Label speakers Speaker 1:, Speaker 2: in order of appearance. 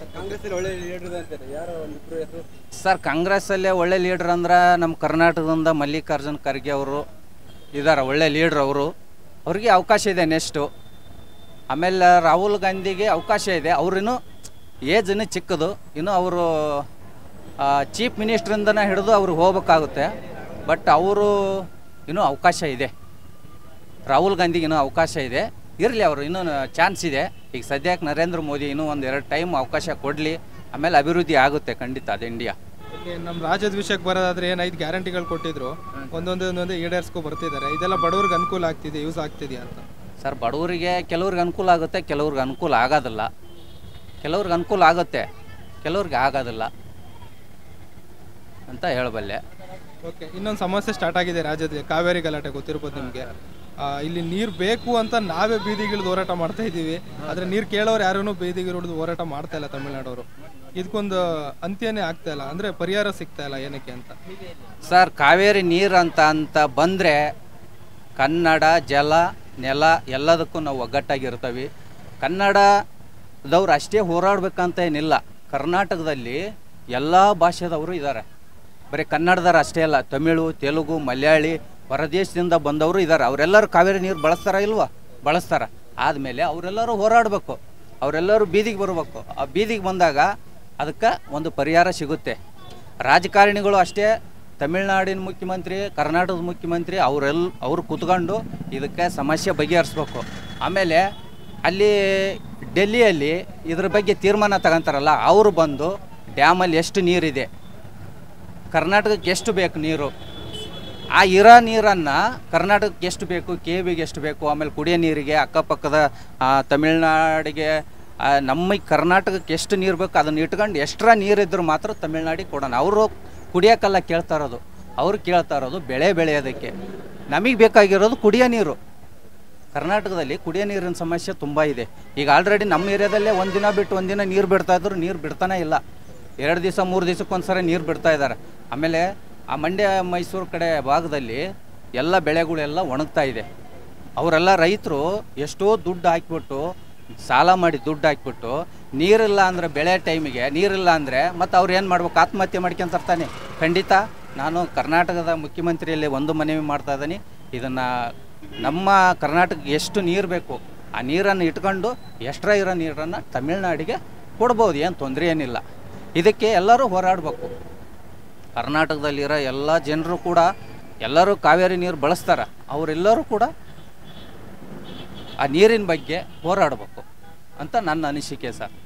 Speaker 1: ಕಾಂಗ್ರೆಸ್ ಒಳ್ಳೆ ಲೀಡರ್ ಅಂತಾರೆ ಯಾರೋ ಒಂದಿಬ್ರು ಹೆಸರು
Speaker 2: ಸರ್ ಕಾಂಗ್ರೆಸ್ಸಲ್ಲೇ ಒಳ್ಳೆ ಲೀಡ್ರ್ ಅಂದ್ರೆ ನಮ್ಮ ಕರ್ನಾಟಕದಿಂದ ಮಲ್ಲಿಕಾರ್ಜುನ್ ಖರ್ಗೆ ಅವರು ಇದ್ದಾರೆ ಒಳ್ಳೆ ಲೀಡ್ರ್ ಅವರು ಅವ್ರಿಗೆ ಅವಕಾಶ ಇದೆ ನೆಕ್ಸ್ಟು ಆಮೇಲೆ ರಾಹುಲ್ ಗಾಂಧಿಗೆ ಅವಕಾಶ ಇದೆ ಅವ್ರಿನ್ನೂ ಏಜ್ ಇನ್ನೂ ಚಿಕ್ಕದು ಇನ್ನು ಅವರು ಚೀಫ್ ಮಿನಿಸ್ಟ್ರಿಂದನೇ ಹಿಡಿದು ಅವ್ರಿಗೆ ಹೋಗ್ಬೇಕಾಗುತ್ತೆ ಬಟ್ ಅವರು ಇನ್ನೂ ಅವಕಾಶ ಇದೆ ರಾಹುಲ್ ಗಾಂಧಿಗೆ ಇನ್ನೂ ಅವಕಾಶ ಇದೆ ಇರಲಿ ಅವರು ಇನ್ನೂ ಚಾನ್ಸ್ ಇದೆ ಈಗ ಸದ್ಯಕ್ಕೆ ನರೇಂದ್ರ ಮೋದಿ ಇನ್ನೂ ಒಂದು ಎರಡು ಟೈಮ್ ಅವಕಾಶ ಕೊಡಲಿ ಆಮೇಲೆ ಅಭಿವೃದ್ಧಿ ಆಗುತ್ತೆ ಖಂಡಿತ ಅದು ಇಂಡಿಯಾ
Speaker 3: ಓಕೆ ನಮ್ಮ ರಾಜ್ಯದ ವಿಷಯಕ್ಕೆ ಬರೋದಾದ್ರೆ ಏನು ಐದು ಗ್ಯಾರಂಟಿಗಳು ಕೊಟ್ಟಿದ್ರು ಒಂದೊಂದು ಒಂದೊಂದು ಈಡೇರಿಸ್ಕೊ ಬರ್ತಿದ್ದಾರೆ ಇದೆಲ್ಲ ಬಡವ್ರಿಗೆ ಅನುಕೂಲ ಆಗ್ತಿದೆ ಯೂಸ್ ಆಗ್ತಿದೆಯಾ ಅಂತ
Speaker 2: ಸರ್ ಬಡವರಿಗೆ ಕೆಲವ್ರಿಗೆ ಅನುಕೂಲ ಆಗುತ್ತೆ ಕೆಲವ್ರಿಗೆ ಅನುಕೂಲ ಆಗೋದಿಲ್ಲ ಕೆಲವ್ರಿಗೆ ಅನುಕೂಲ ಆಗುತ್ತೆ ಕೆಲವ್ರಿಗೆ ಆಗೋದಿಲ್ಲ ಅಂತ ಹೇಳಬಲ್ಲೆ
Speaker 3: ಓಕೆ ಇನ್ನೊಂದು ಸಮಸ್ಯೆ ಸ್ಟಾರ್ಟ್ ಆಗಿದೆ ರಾಜ್ಯದಲ್ಲಿ ಕಾವೇರಿ ಗಲಾಟೆ ಗೊತ್ತಿರ್ಬೋದು ನಿಮಗೆ ಇಲ್ಲಿ ನೀರು ಬೇಕು ಅಂತ ನಾವೇ ಬೀದಿಗಿಳಿದು ಹೋರಾಟ ಮಾಡ್ತಾ ಇದ್ದೀವಿ ಆದರೆ ನೀರು ಕೇಳೋರು ಯಾರೂ ಬೀದಿಗಿಳಿದು ಹೋರಾಟ ಮಾಡ್ತಾ ಇಲ್ಲ ತಮಿಳ್ನಾಡವರು ಇದಕ್ಕೊಂದು ಅಂತ್ಯನೇ ಆಗ್ತಾ ಇಲ್ಲ ಅಂದರೆ ಪರಿಹಾರ ಸಿಗ್ತಾ ಇಲ್ಲ ಏನಕ್ಕೆ ಅಂತ
Speaker 2: ಸರ್ ಕಾವೇರಿ ನೀರು ಅಂತ ಅಂತ ಬಂದರೆ ಕನ್ನಡ ಜಲ ನೆಲ ಎಲ್ಲದಕ್ಕೂ ನಾವು ಒಗ್ಗಟ್ಟಾಗಿರ್ತೀವಿ ಕನ್ನಡದವ್ರು ಅಷ್ಟೇ ಹೋರಾಡ್ಬೇಕಂತ ಏನಿಲ್ಲ ಕರ್ನಾಟಕದಲ್ಲಿ ಎಲ್ಲ ಭಾಷೆದವರು ಇದ್ದಾರೆ ಬರೀ ಕನ್ನಡದವ್ರು ಅಷ್ಟೇ ಅಲ್ಲ ತಮಿಳು ತೆಲುಗು ಮಲಯಾಳಿ ಹೊರದೇಶದಿಂದ ಬಂದವರು ಇದ್ದಾರೆ ಅವರೆಲ್ಲರೂ ಕಾವೇರಿ ನೀರು ಬಳಸ್ತಾರ ಇಲ್ವಾ ಬಳಸ್ತಾರ ಆದಮೇಲೆ ಅವರೆಲ್ಲರೂ ಹೋರಾಡಬೇಕು ಅವರೆಲ್ಲರೂ ಬೀದಿಗೆ ಬರಬೇಕು ಆ ಬೀದಿಗೆ ಬಂದಾಗ ಅದಕ್ಕೆ ಒಂದು ಪರಿಹಾರ ಸಿಗುತ್ತೆ ರಾಜಕಾರಣಿಗಳು ಅಷ್ಟೇ ತಮಿಳ್ನಾಡಿನ ಮುಖ್ಯಮಂತ್ರಿ ಕರ್ನಾಟಕದ ಮುಖ್ಯಮಂತ್ರಿ ಅವರೆಲ್ಲ ಅವ್ರು ಕೂತ್ಕೊಂಡು ಇದಕ್ಕೆ ಸಮಸ್ಯೆ ಬಗೆಹರಿಸ್ಬೇಕು ಆಮೇಲೆ ಅಲ್ಲಿ ಡೆಲ್ಲಿಯಲ್ಲಿ ಇದ್ರ ಬಗ್ಗೆ ತೀರ್ಮಾನ ತಗೊಂತಾರಲ್ಲ ಅವರು ಬಂದು ಡ್ಯಾಮಲ್ಲಿ ಎಷ್ಟು ನೀರಿದೆ ಕರ್ನಾಟಕಕ್ಕೆ ಎಷ್ಟು ಬೇಕು ನೀರು ಆ ಇರೋ ನೀರನ್ನು ಕರ್ನಾಟಕಕ್ಕೆ ಎಷ್ಟು ಬೇಕು ಕೆ ಬಿಗೆ ಎಷ್ಟು ಬೇಕು ಆಮೇಲೆ ಕುಡಿಯೋ ನೀರಿಗೆ ಅಕ್ಕಪಕ್ಕದ ಆ, ತಮಿಳ್ನಾಡಿಗೆ ಆ, ನಮ್ಮ ಈ ಕರ್ನಾಟಕಕ್ಕೆ ಎಷ್ಟು ನೀರು ಬೇಕು ಅದನ್ನು ಇಟ್ಕೊಂಡು ಎಕ್ಸ್ಟ್ರಾ ನೀರಿದ್ರೆ ಮಾತ್ರ ತಮಿಳ್ನಾಡಿಗೆ ಕೊಡೋಣ ಅವರು ಕುಡಿಯೋಕ್ಕಲ್ಲ ಕೇಳ್ತಾ ಇರೋದು ಅವ್ರು ಕೇಳ್ತಾ ಇರೋದು ಬೆಳೆ ಬೆಳೆಯೋದಕ್ಕೆ ನಮಗೆ ಬೇಕಾಗಿರೋದು ಕುಡಿಯೋ ನೀರು ಕರ್ನಾಟಕದಲ್ಲಿ ಕುಡಿಯೋ ನೀರಿನ ಸಮಸ್ಯೆ ತುಂಬ ಇದೆ ಈಗ ಆಲ್ರೆಡಿ ನಮ್ಮ ಏರಿಯಾದಲ್ಲೇ ಒಂದಿನ ಬಿಟ್ಟು ಒಂದಿನ ನೀರು ಬಿಡ್ತಾ ಇದ್ರು ನೀರು ಬಿಡ್ತಾನೆ ಇಲ್ಲ ಎರಡು ದಿವಸ ಮೂರು ದಿವಸಕ್ಕೊಂದ್ಸರಿ ನೀರು ಬಿಡ್ತಾ ಇದ್ದಾರೆ ಆಮೇಲೆ ಆ ಮಂಡ್ಯ ಮೈಸೂರು ಕಡೆ ಭಾಗದಲ್ಲಿ ಎಲ್ಲ ಬೆಳೆಗಳೆಲ್ಲ ಒಣಗ್ತಾ ಇದೆ ಅವರೆಲ್ಲ ರೈತರು ಎಷ್ಟೋ ದುಡ್ಡು ಹಾಕ್ಬಿಟ್ಟು ಸಾಲ ಮಾಡಿ ದುಡ್ಡು ಹಾಕ್ಬಿಟ್ಟು ನೀರಿಲ್ಲ ಅಂದರೆ ಬೆಳೆ ಟೈಮಿಗೆ ನೀರಿಲ್ಲ ಅಂದರೆ ಮತ್ತು ಅವ್ರು ಏನು ಮಾಡ್ಬೇಕು ಆತ್ಮಹತ್ಯೆ ಮಾಡ್ಕೊಂತಾನೆ ಖಂಡಿತ ನಾನು ಕರ್ನಾಟಕದ ಮುಖ್ಯಮಂತ್ರಿಯಲ್ಲಿ ಒಂದು ಮನವಿ ಮಾಡ್ತಾ ಇದ್ದೀನಿ ಇದನ್ನು ನಮ್ಮ ಕರ್ನಾಟಕಕ್ಕೆ ಎಷ್ಟು ನೀರು ಬೇಕು ಆ ನೀರನ್ನು ಇಟ್ಕೊಂಡು ಎಕ್ಸ್ಟ್ರಾ ಇರೋ ನೀರನ್ನು ತಮಿಳ್ನಾಡಿಗೆ ಕೊಡ್ಬೋದು ಏನು ತೊಂದರೆ ಏನಿಲ್ಲ ಇದಕ್ಕೆ ಎಲ್ಲರೂ ಹೋರಾಡಬೇಕು ಕರ್ನಾಟಕದಲ್ಲಿರೋ ಎಲ್ಲ ಜನರು ಕೂಡ ಎಲ್ಲರೂ ಕಾವೇರಿ ನೀರು ಬಳಸ್ತಾರೆ ಅವರೆಲ್ಲರೂ ಕೂಡ ಆ ನೀರಿನ ಬಗ್ಗೆ ಹೋರಾಡಬೇಕು ಅಂತ ನನ್ನ ಅನಿಸಿಕೆ ಸರ್